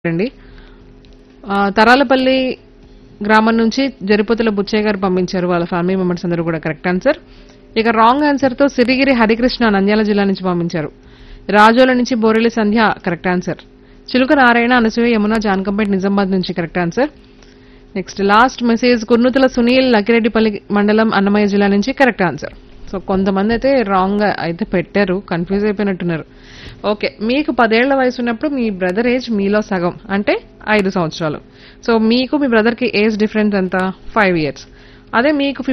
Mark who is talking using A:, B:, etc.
A: అండి ఆ, తరాలపల్లి గ్రామం నుంచి జరిపోతుల బుచ్చయ్య గారు పంపించారు వాళ్ళ ఫ్యామిలీ మెంబర్స్ అందరూ కూడా కరెక్ట్ ఆన్సర్ ఇక రాంగ్ ఆన్సర్ తో సిరిగిరి హరికృష్ణ నంద్యాల జిల్లా నుంచి పంపించారు రాజోల నుంచి బోరెలి సంధ్య కరెక్ట్ ఆన్సర్ చిలుక నారాయణ అనసూయ యమున జానకంపేట్ నిజామాబాద్ నుంచి correct answer next last message Kurnuthula Sunil Lakireddipalli మండలం అన్నమయ్య జిల్లా నుంచి కరెక్ట్ ఆన్సర్ సో కొంతమంది అయితే రాంగ్ అయితే పెట్టారు కన్ఫ్యూజ్ అయిపోయినట్టున్నారు ఓకే మీకు పదేళ్ల వయసు ఉన్నప్పుడు మీ బ్రదర్ ఏజ్ మీలో సగం అంటే ఐదు సంవత్సరాలు సో మీకు మీ బ్రదర్కి ఏజ్ డిఫరెన్స్ ఎంత ఫైవ్ ఇయర్స్ అదే మీకు